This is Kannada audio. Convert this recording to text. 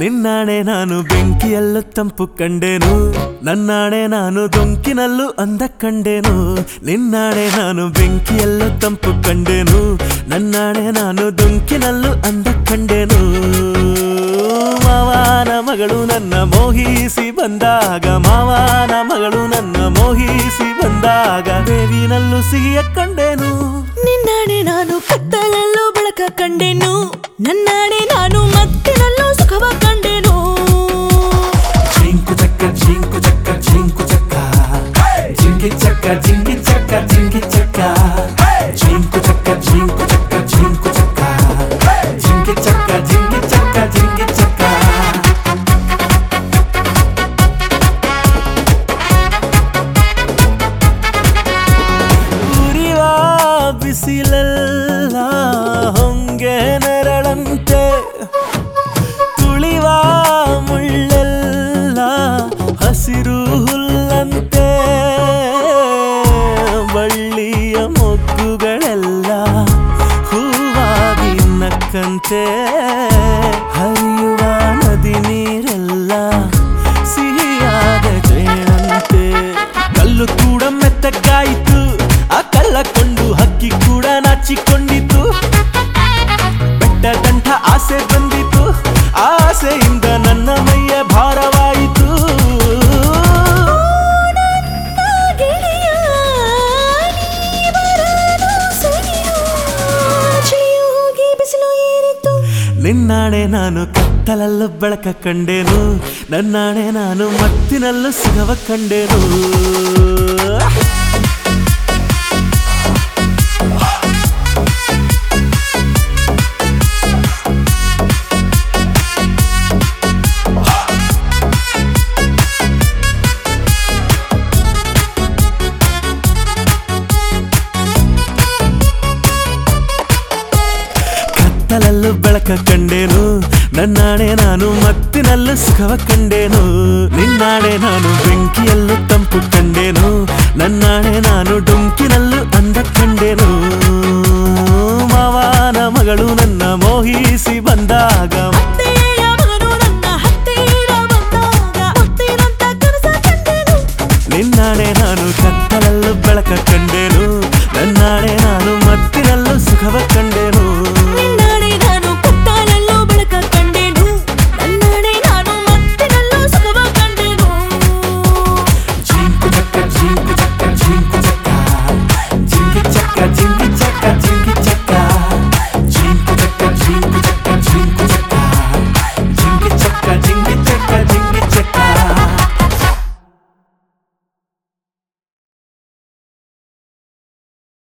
ನಿನ್ನಾಣೆ ನಾನು ಬೆಂಕಿಯಲ್ಲೂ ತಂಪು ಕಂಡೆನು ನನ್ನಾಣೆ ನಾನು ದೊಂಕಿನಲ್ಲೂ ಅಂದ ಕಂಡೆನು ನಿನ್ನಾಣೆ ನಾನು ಬೆಂಕಿಯಲ್ಲೂ ತಂಪು ಕಂಡೆನು ನನ್ನಾಣೆ ನಾನು ದೊಂಕಿನಲ್ಲೂ ಅಂದ ಕಂಡೆನು ಮಾವನ ಮಗಳು ನನ್ನ ಮೋಹಿಸಿ ಬಂದಾಗ ಮಾವನ ಮಗಳು ನನ್ನ ಮೋಹಿಸಿ ಬಂದಾಗ ದೇವಿನಲ್ಲೂ ಸಿಹಿಯ ಕಂಡೆನು ನಿನ್ನಾಣೆ ನಾನು ಕತ್ತಲಲ್ಲೂ ಬೆಳಕ ಕಂಡೆನು ನನ್ನಾಣೆ ನಾನು ಮತ್ತಿನಲ್ಲೂ ಸುಖವ ಕಂಡೆನು ಜಿಂಕು ಚಕ್ಕ ಜಿಂಕು ಚಕ್ಕ ಜಿಂಕು ಚಕ್ಕ ಜಿಂಗಿ ಚಕ್ಕ ಜಿಂಗಿ ಚಕ್ಕ ಜಿಂಗಿ ಚಕ್ಕ ಜಿಂಕು ಚಕ್ಕ ಜಿಂಕು ಚಕ್ಕ ಜಿಂಕು ಚಕ್ಕ ಜಿಂಗಿ ಚಕ್ಕ ಜಿಂಗಿ ಚಕ್ಕ ಜಿಂಗಿ ಚಕ್ಕ ಉರಿವ ಬಿಸಿಲೆಲ್ಲ ಹೊಂಗೆ ನೆರಳಂತೆ ತುಳಿವ ಮುಳ್ಳೆಲ್ಲ ಹಸಿರು ಹುಲ್ಲಂತೆ ಬಳ್ಳಿಯ ಮೊಗ್ಗುಗಳೆಲ್ಲ ಹೂವಾಗಿ ನಕ್ಕಂತೆ ಹರಿಯುವ ನದಿ ನೀರೆಲ್ಲ ಸಿಹಿಯಾದ ಜೇನಂತೆ ಕಲ್ಲು ಕೂಡ ಮೆತ್ತಗಾಯಿತು ಆ ಕಲ್ಲ ಕೊಂಡು ಹಕ್ಕಿ ಕೂಡ ನಾಚಿಕೊಂಡಿತು ಬೆಟ್ಟ ದಂಠ ಆಸೆ ಬಂದಿತು ಆಸೆಯಿಂದ ನನ್ನ ಮೈಯ ಭಾರವಾಯಿತು ಗೆಳೆಯ, ನೀ ಬರಲು ಸರಿಯೋ? ಚಳಿಯು ಹೋಗಿ ಬಿಸಿಲು ಏರಿತು ನಿನ್ನಾಣೆ ನಾನು ಕತ್ತಲಲ್ಲೂ ಬೆಳಕ ಕಂಡೆನು ನನ್ನಾಣೆ ನಾನು ಮತ್ತಿನಲ್ಲೂ ಸುಖವ ಕಂಡೆನು ಕತ್ತಲಲ್ಲೂ ಬೆಳಕ ಕಂಡೇನು ನನ್ನಾಣೆ ನಾನು ಮತ್ತಿನಲ್ಲೂ ಸುಖವ ಕಂಡೇನು ನಿನ್ನಾಣೆ ನಾನು ಬೆಂಕಿಯಲ್ಲೂ ತಂಪು ಕಂಡೇನು ನನ್ನಾಣೆ ನಾನು ಡೊಂಕಿನಲ್ಲೂ ಅಂದ ಕಂಡೇನು ಮಾವನ ಮಗಳು ನನ್ನ ಮೋಹಿಸಿ ಬಂದಾಗ